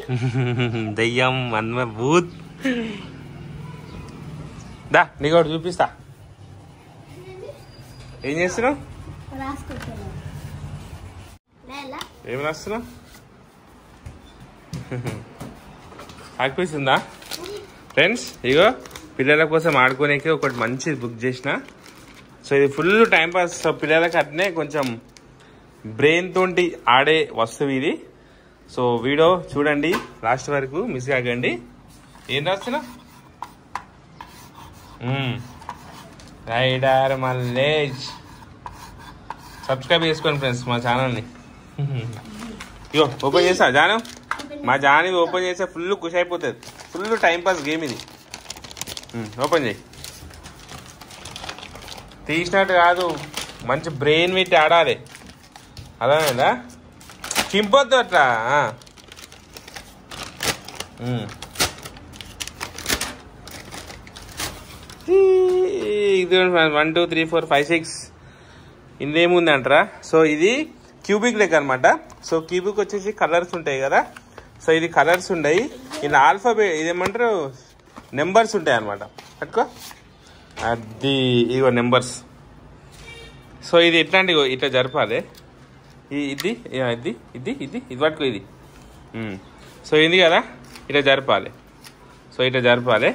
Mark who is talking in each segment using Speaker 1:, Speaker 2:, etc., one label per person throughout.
Speaker 1: దయ్యం అన్మ భూత్ దా నీకు ఒకటి చూపిస్తా ఏం చేస్తున్నావు
Speaker 2: రాసుకుంటున్నాను లేదా
Speaker 1: ఏం రాస్తున్నావు ఆగిపోయిందా ఫ్రెండ్స్ ఇగో పిల్లల కోసం ఆడుకోనేకి ఒకటి మంచి బుక్ చేసిన సో ఇది ఫుల్ టైం పాస్ సో పిల్లలకి అట్నే కొంచెం బ్రెయిన్ తోటి ఆడే వస్తువు ఇది సో వీడియో చూడండి లాస్ట్ వరకు మిస్ కాకండి ఏం రాస్తున్నా రైడర్ మల్లేజ్ సబ్స్క్రైబ్ చేసుకోండి ఫ్రెండ్స్ మా ఛానల్ని ఇగో ఓపెన్ చేసా జాను మా జాన్ ఇది ఓపెన్ చేస్తే ఫుల్ ఖుషి అయిపోతుంది ఫుల్ టైం పాస్ గేమ్ ఇది ఉమ్, ఓపెన్ చేయి తీసినట్టు కాదు మంచి బ్రెయిన్ పెట్టి ఆడాలి అదేనా చింపొద్దు అట్లా ఆ. ఉమ్. ఇది one two three four five six ఇందులో ఏముంది అంటారా సో ఇది క్యూబిక్ లెక్క అనమాట సో క్యూబిక్ వచ్చేసి కలర్స్ ఉంటాయి కదా సో ఇది కలర్స్ ఉన్నాయి ఇలా ఆల్ఫాబెట్ ఇదేమంటారు నెంబర్స్ ఉంటాయి అనమాట పట్టుకో అది ఇగో నెంబర్స్ సో ఇది ఎట్లాంటి ఇగో ఇట్లా జరపాలి ఈ- ఇది యా, ఇది ఇది ఇది ఇది పట్టుకో ఇది ఉమ్. సో ఇది కదా ఇట్లా జరపాలి సో ఇట్లా జరపాలి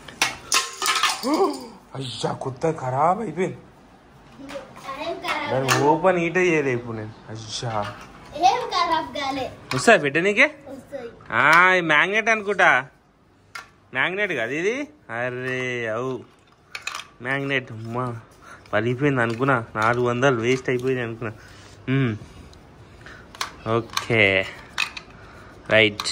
Speaker 1: అయ్యా కొత్త ఖరాబ్ అయిపోయింది
Speaker 2: ఏం ఖరాబ్
Speaker 1: దాన్ని ఓపెన్ ఈట చేయలే ఇప్పుడు నేను అయ్యా
Speaker 2: ఏం ఖరాబ్ కాలే
Speaker 1: వస్తాయి పెట్టనీకే
Speaker 2: వస్తాయి
Speaker 1: ఆ, ఇది మ్యాగ్నెట్ అనుకుంటా మ్యాగ్నెట్ కాదు ఇది అరే అవు మ్యాగ్నెట్ అమ్మా పలిపోయింది అనుకున్నా నాలుగు వందలు వేస్ట్ అయిపోయింది అనుకున్నా మ్మ్. ఓకే రైట్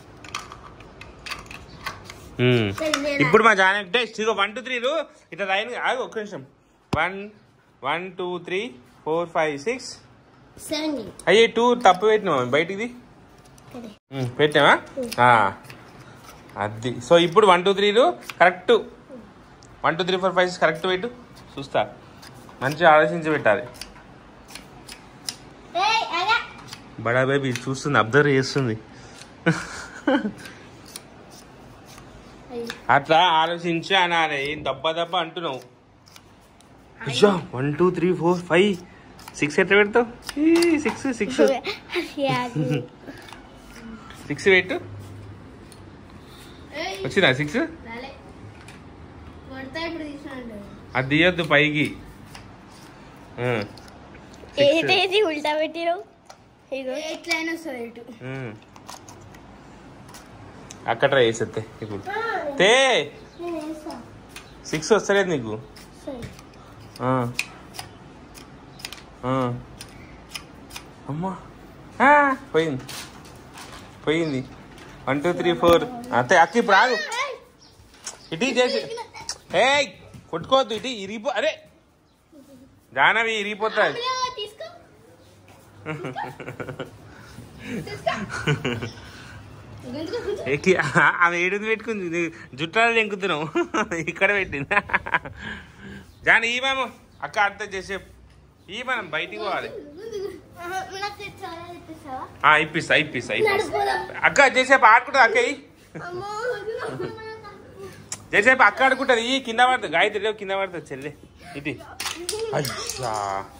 Speaker 1: మ్మ్.
Speaker 2: సరే, నేను-
Speaker 1: ఇప్పుడు మా జానక్ టెస్ట్ ఇదిగో వన్ టూ త్రీలు ఇట్లా లైన్ ఆగు ఒక్క నిమిషం one one two three four five six
Speaker 2: seven
Speaker 1: అయ్యే టూ తప్పు పెట్టినావా బయటిది
Speaker 2: ఇక్కడే.
Speaker 1: ఉమ్, పెట్టావా ఆ, అది సో ఇప్పుడు వన్ టూ త్రీలు correct one two three four five six correct పెట్టు చూస్తా మంచిగా ఆలోచించి పెట్టాలి
Speaker 2: ఏయ్, ఆగా.
Speaker 1: బడా బేబీ చూస్తుంది అబ్జర్వ్ చేస్తుంది
Speaker 2: అయ్యి.
Speaker 1: అట్లా ఆలోచించి అనాలి ఏం దెబ్బ దెబ్బ అంటున్నావు అయ్యా one two three four five six ఎట్లా పెడతావు సిక్స్ సిక్స్
Speaker 2: యాది.
Speaker 1: సిక్స్ పెట్టు
Speaker 2: ఏయ్,
Speaker 1: వచ్చిందా సిక్స్
Speaker 2: రాలే. కొడతా ఇప్పుడు తీసినాడు
Speaker 1: అది తీయద్దు పైకి ఆ, six.
Speaker 3: ఏంటేది ఉల్టా పెట్టినావు ఇగో
Speaker 2: ఎట్లయినా వస్తుంది ఇటు
Speaker 1: ఉమ్. అక్కడ ట్రై చేసేస్తే ఇప్పుడు తే
Speaker 2: నేను వేస్తా
Speaker 1: సిక్స్ వస్తలేదు నీకు
Speaker 2: సరే
Speaker 1: ఆ. ఆ. అమ్మా ఆ, పోయింది పోయింది వన్ టూ త్రీ ఫోర్ అంతే అక్క ఇప్పుడు ఆగు ఇటీ చేసి ఏయ్ కొట్టుకోవద్దు ఇటీ ఇరిగిపో అరే జానవి ఇరిగిపోతుంది
Speaker 2: అమ్మలో తీసుకో గుంజుకో గుంజుకో
Speaker 1: ఎక్కి ఆమె ఏడుంది పెట్టుకుంది నువ్వు జుట్టాలు ఎంకుతున్నావు ఇక్కడ పెట్టింది జాని ఈ మామ అక్క అర్థం చేసే ఈ మనం బయటికి పోవాలి
Speaker 2: ఆహా, నాకు తెచ్చావా తెప్పిస్తావా
Speaker 1: ఆ, ఇప్పిస్తా ఇప్పిస్తా ఇప్పిస్తా
Speaker 2: నడుపుదాం
Speaker 1: అక్క చేసేపు ఆడుకుంటుంది అక్క ఇయ్యి.
Speaker 2: అమ్మో
Speaker 1: చేసేపు అక్క ఆడుకుంటుంది ఈ కింద పడుతుంది గాయత్రి లేవు కింద పడుతుంది చెల్లె ఇది అయ్యా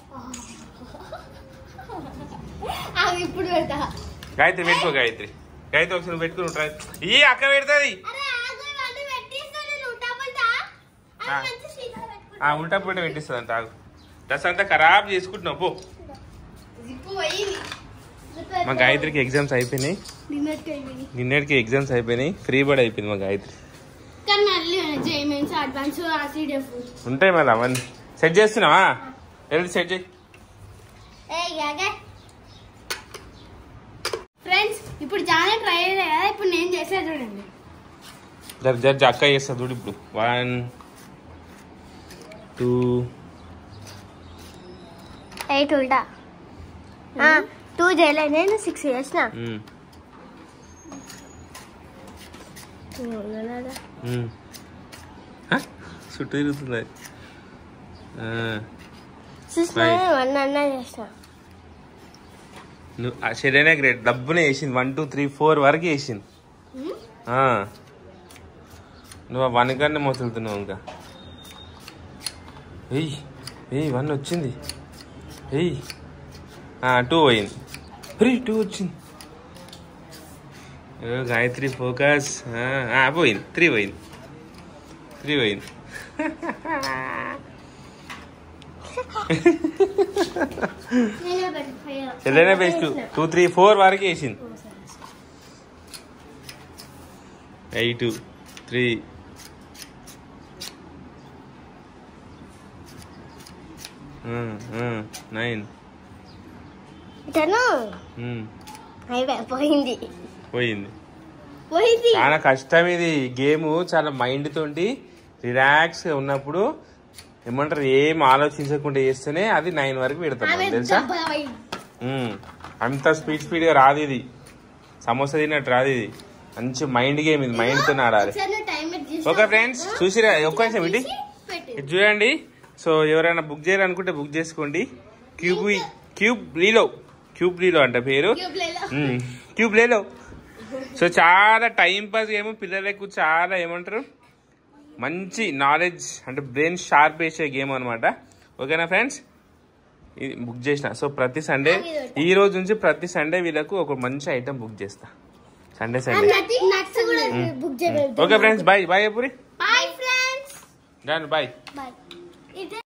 Speaker 2: అవి ఇప్పుడు పెడతా
Speaker 1: గాయత్రి పెట్టుకో గాయత్రి గాయత్రి ఒకసారి నువ్వు పెట్టుకుని ట్రై ఈ అక్క పెడుతుంది
Speaker 2: అరే ఆగు ఇవన్నీ పెట్టిస్తా నేను ఉంటా పల్టా
Speaker 1: ఆ.
Speaker 2: అవి మంచి సీదా పెట్టుకుంటా
Speaker 1: ఆ ఉల్టా పూట పెట్టిస్తుంది అంత ఆగు డ్రెస్ అంతా ఖరాబ్ చేసుకుంటున్నావు పో
Speaker 2: జిప్పు పోయింది
Speaker 1: మా గాయత్రికి ఎగ్జామ్స్ అయిపోయినాయి
Speaker 2: నిన్నట్టు అయిపోయింది
Speaker 1: నిన్నటికి ఎగ్జామ్స్ అయిపోయినాయి ఫ్రీ బర్డ్ అయిపోయింది మా గాయత్రి
Speaker 2: కానీ మళ్ళీ జేమెన్స్ అడ్వాన్స్ ఆసిడెఫ్
Speaker 1: ఉంటాయి మళ్ళీ అవన్నీ సెట్ చేస్తున్నావా వెళ్ళి సెట్ చేయి
Speaker 2: ఏ యాగా ఫ్రెండ్స్ ఇప్పుడు చాలా ట్రై అయ్యే కదా ఇప్పుడు నేను చేసా చూడండి
Speaker 1: జర జర జర అక్క చేస్తా చూడు ఇప్పుడు వన్ టూ
Speaker 3: ఎయిట్ ఉల్టా టూ చేయలే నేను సిక్స్ చేసిన
Speaker 1: చుట్టూ తిరుగుతుంది ఆ,
Speaker 3: చూసిన
Speaker 1: Right.
Speaker 3: వన్ అన్న చేసిన
Speaker 1: నువ్వు షెడైనా గ్రేట్ డబ్బునే వేసింది వన్ టూ త్రీ ఫోర్ వరకు వేసింది ఆ. నువ్వు ఆ వన్ కన్నా మొదలుతున్నావు ఇంకా ఎయ్ ఎయ్ వన్ వచ్చింది ఎయ్ టూ పోయింది త్రీ టూ వచ్చింది ఓ, గాయత్రి ఫోకస్ పోయింది త్రీ పోయింది త్రీ పోయింది
Speaker 2: నేనే పెట్టిపోయా
Speaker 1: చెల్లెనే బెస్ట్ టూ త్రీ ఫోర్ వరకు వేసింది ఎయిట్ త్రీ నైన్
Speaker 3: ఇతను అయిపోయింది
Speaker 1: పోయింది
Speaker 2: పోయింది
Speaker 1: చాలా కష్టం ఇది గేమ్ చాలా మైండ్ తోటి రిలాక్స్ ఉన్నప్పుడు ఏమంటారు ఏం ఆలోచించకుండా చేస్తేనే అది నైన్ వరకు పెడతాం
Speaker 2: ఆమె
Speaker 1: మనకు తెలుసా
Speaker 2: దెబ్బ పోయింది.
Speaker 1: ఉమ్. అంత స్పీడ్ స్పీడ్ గా రాదు ఇది సమోసా తిన్నట్టు రాదు ఇది మంచి మైండ్ గేమ్ ఇది మైండ్ తో ఆడాలి
Speaker 2: ఒకసారి నువ్వు టైం పెట్టి చూసి
Speaker 1: ఓకే ఫ్రెండ్స్ చూసిరా ఒక్క నిమిషం ఇటు
Speaker 2: పెట్టు
Speaker 1: ఇది చూడండి సో ఎవరైనా బుక్ చేయాలనుకుంటే బుక్ చేసుకోండి క్యూబ్ క్యూబ్ లీలో క్యూబ్ లీలో అంట పేరు
Speaker 2: ట్యూబ్లలో.
Speaker 1: మ్మ్. క్యూబ్ లేలో సో చాలా టైం పాస్ గేమ్ పిల్లలకు చాలా ఏమంటారు మంచి నాలెడ్జ్ అంటే బ్రెయిన్ షార్ప్ వేసే గేమ్ అనమాట ఓకేనా ఫ్రెండ్స్ ఇది బుక్ చేసిన సో ప్రతి సండే ఈ రోజు నుంచి ప్రతి సండే వీళ్ళకు ఒక మంచి ఐటమ్ బుక్ చేస్తా సండే సండే
Speaker 2: నటి- నట్స్ కూడా బుక్ చేయలేదు
Speaker 1: okay friends bye bye puri
Speaker 2: bye friends
Speaker 1: done bye
Speaker 2: bye ఇదే